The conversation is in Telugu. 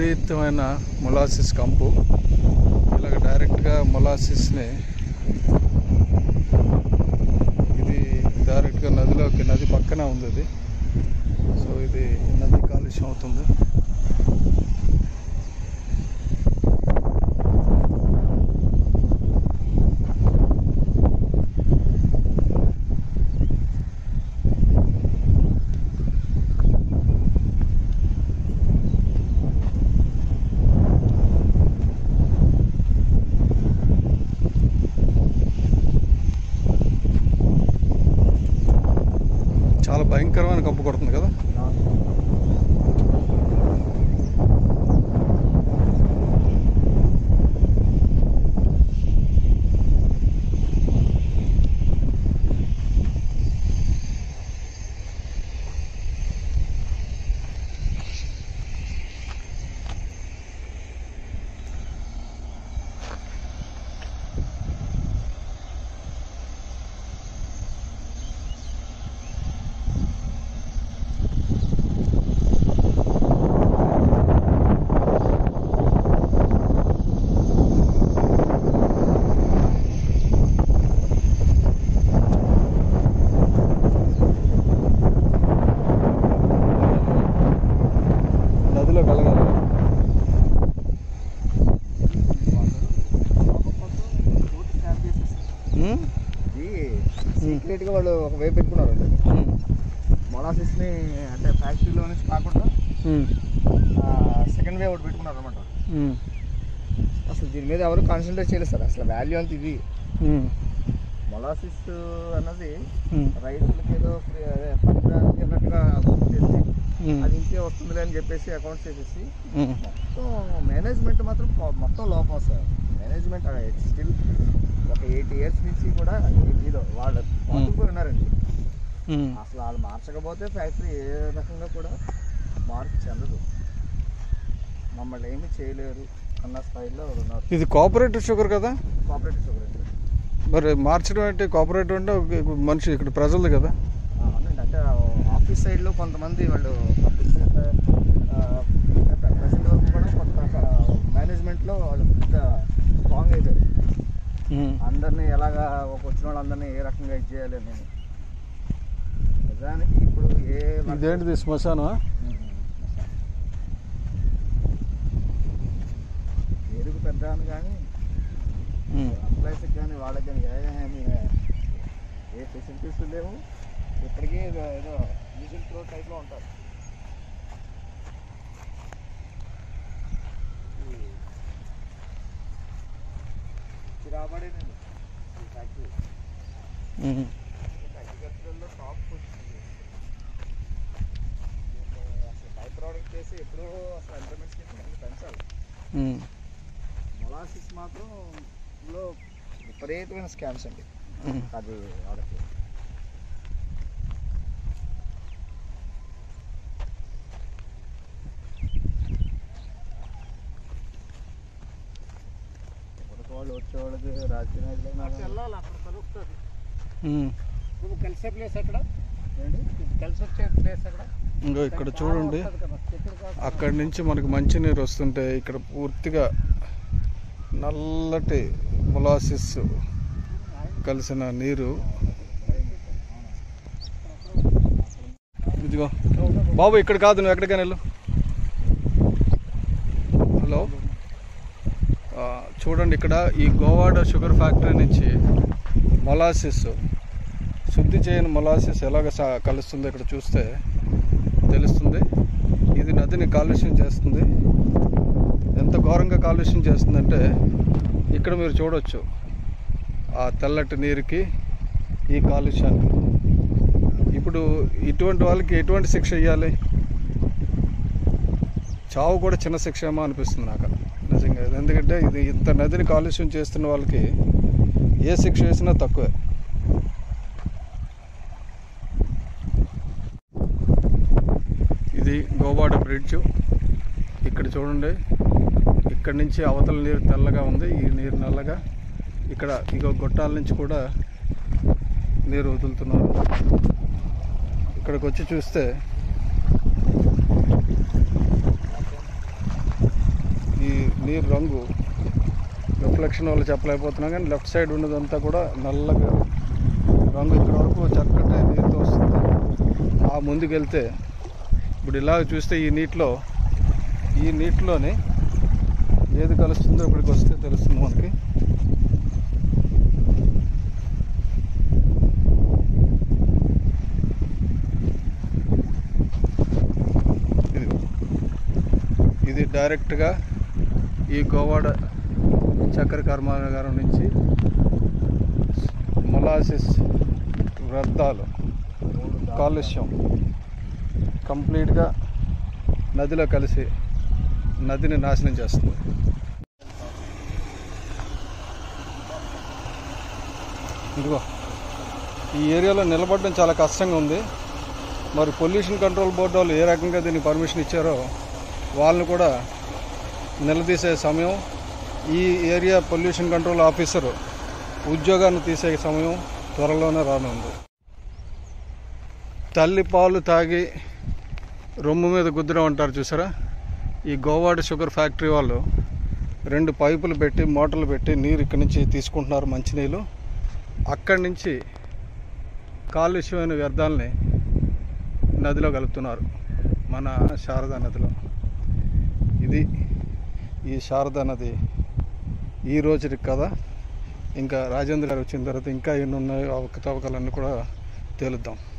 విపరీతమైన మొలాసిస్ కంపు ఇలాగ డైరెక్ట్గా మొలాసిస్ని ఇది డైరెక్ట్గా నదిలోకి నది పక్కన ఉంది ఇది సో ఇది నది కాలుష్యం అవుతుంది చాలా భయంకరమైన కంపు కొడుతుంది కదా నదిలో కలగాలి ఉమ్? ఇది సీక్రెట్ గా వాళ్ళు ఒక వైపు పెట్టుకున్నారు ఉమ్. మొలాసిస్ ని అంటే ఫ్యాక్టరీలో నుంచి కాకుండా ఉమ్. సెకండ్ వేవ్ ఒకటి పెట్టుకున్నారు అనమాట ఉమ్. అసలు దీని మీద ఎవరు కాన్సన్ట్రేట్ చేయలేదు సార్ అసలు వాల్యూ అంత ఇది ఉమ్. మొలాసిస్ అన్నది ఉమ్. రైతులకి ఏదో ఫ్రీ- అదే పనికిరానికి అన్నట్టుగా అకౌంట్ చేసి ఉమ్. అది ఇంకే వస్తుందిలే అని చెప్పేసి అకౌంట్ చేసేసి ఉమ్. మొత్తం మేనేజ్మెంట్ మాత్రం ప- మొత్తం లోపం సార్ మేనేజ్మెంట్ స్టిల్ ఒక ఎయిట్ ఇయర్స్ నుంచి కూడా ఏపీలో వాళ్ళు పాతుకుపోయి ఉన్నారండి ఉమ్. అసలు వాళ్ళు మార్చకపోతే ఫ్యాక్టరీ ఏ రకంగా కూడా మార్పు చెందదు మమ్మల్ని ఏమీ చేయలేరు అన్న స్థాయిలో వాళ్ళు ఉన్నారు ఇది కోఆపరేటివ్ షుగర్ కదా కోఆపరేటివ్ షుగర్ మరి మార్చడం అంటే కోఆపరేటివ్ అంటే ఒక మనిషి ఇక్కడ ప్రజలది కదా అవునండి అంటే ఆఫీస్ సైడ్లో కొంతమంది వాళ్ళు ప్రెసెంట్ వరకు కూడా కొంత మేనేజ్మెంట్లో వాళ్ళు పెద్ద స్ట్రాంగ్ అయిపోయారు ఉమ్. అందరినీ ఎలాగా ఒక వచ్చిన వాళ్ళందరినీ ఏ రకంగా ఇది చేయాలి అని నిజానికి ఇప్పుడు ఏ వర్క్- ఇదేంటిది శ్మశానం పేరుకు పెద్ద అని కానీ ఎంప్లాయీస్కి కానీ వాళ్ళకి కానీ ఏమీ ఏ ఫెసిలిటీస్ లేవు ఇప్పటికీ ఏదో ఏదో మ్యూజిక్ త్రో టైప్లో ఉంటారు చిరాబడేనండి ఈ ఫ్యాక్టరీ అగ్రికల్చరల్లో టాప్ పొజిషన్ అసలు బై ప్రోడక్ట్ చేసి ఎప్పుడో అసలు ఎంటర్మెంట్స్కి పెంచాలి మొలాసిస్ మాత్రం లో విపరీతమైన స్కామ్స్ అండి అది వాళ్ళకి ఎవరికి వాళ్ళు వచ్చేవాళ్ళకి రాజకీయ నాయకులు వెళ్ళాలి అక్కడ కలుస్తుంది నువ్వు కలిసే ప్లేస్ ఎక్కడ ఏంటి కలిసి వచ్చే ప్లేస్ ఎక్కడ ఇంకో ఇక్కడ చూడండి ఉంటది కదా, చెట్లు కాదు. అక్కడి నుంచి మనకు మంచినీరు వస్తుంటే ఇక్కడ పూర్తిగా నల్లటి మొలాసిస్ కలిసిన నీరు ఇదిగో బాబు ఇక్కడ కాదు నువ్వు ఎక్కడికైనా వెళ్ళు హలో ఆ, చూడండి ఇక్కడ ఈ గోవాడ షుగర్ ఫ్యాక్టరీ నుంచి మొలాసిస్ శుద్ధి చేయని మొలాసిస్ ఎలాగ సా కలుస్తుందో ఇక్కడ చూస్తే తెలుస్తుంది ఇది నదిని కాలుష్యం చేస్తుంది ఎంత ఘోరంగా కాలుష్యం చేస్తుందంటే ఇక్కడ మీరు చూడొచ్చు ఆ తెల్లటి నీరుకి ఈ కాలుష్యానికి ఇప్పుడు ఇటువంటి వాళ్ళకి ఎటువంటి శిక్ష ఇవ్వాలి చావు కూడా చిన్న శిక్ష ఏమో అనిపిస్తుంది నాకు నిజంగా ఎందుకంటే ఇది ఇంత నదిని కాలుష్యం చేస్తున్న వాళ్ళకి ఏ శిక్ష వేసినా తక్కువే ఇది గోవాడ బ్రిడ్జ్ ఇక్కడ చూడండి ఇక్కడ నుంచి అవతల నీరు తెల్లగా ఉంది ఈ నీరు నల్లగా ఇక్కడ ఇగో గొట్టాల నుంచి కూడా నీరు వదులుతున్నారు ఇక్కడికి వచ్చి చూస్తే ఈ నీరు రంగు రిఫ్లెక్షన్ వల్ల చెప్పలేకపోతున్నాం కానీ లెఫ్ట్ సైడ్ ఉన్నదంతా కూడా నల్లగా రంగు ఇక్కడ వరకు చక్కటి నీరుతో వస్తుంది ఆ ముందుకు వెళ్తే ఇప్పుడు ఇలాగ చూస్తే ఈ నీటిలో ఈ నీటిలోనే ఏది కలుస్తుందో ఇక్కడికి వస్తే తెలుస్తుంది మనకి ఇదిగో. ఇది డైరెక్ట్గా ఈ గోవాడ చక్కెర కర్మాగారం నుంచి మొలాసిస్ వ్యర్థాలు కాలుష్యం కంప్లీట్గా నదిలో కలిసి నదిని నాశనం చేస్తుంది ఇదిగో ఈ ఏరియాలో నిలబడడం చాలా కష్టంగా ఉంది మరి పొల్యూషన్ కంట్రోల్ బోర్డు వాళ్ళు ఏ రకంగా దీనికి పర్మిషన్ ఇచ్చారో వాళ్ళని కూడా నిలదీసే సమయం ఈ ఏరియా పొల్యూషన్ కంట్రోల్ ఆఫీసర్ ఉద్యోగాన్ని తీసే సమయం త్వరలోనే రానుంది తల్లి పాలు తాగి రొమ్ము మీద గుద్దడం అంటారు చూసారా ఈ గోవాడ షుగర్ ఫ్యాక్టరీ వాళ్ళు రెండు పైపులు పెట్టి మోటార్లు పెట్టి నీరు ఇక్కడి నుంచి తీసుకుంటున్నారు మంచినీళ్ళు అక్కడి నుంచి కాలుష్యమైన వ్యర్థాలని నదిలో కలుపుతున్నారు మన శారదా నదిలో ఇది ఈ శారదా నది ఈ రోజుకి కదా ఇంకా రాజేంద్ర గారు వచ్చిన తర్వాత ఇంకా ఎన్ని ఉన్నాయో అవకతవకలన్నీ కూడా తేలుద్దాం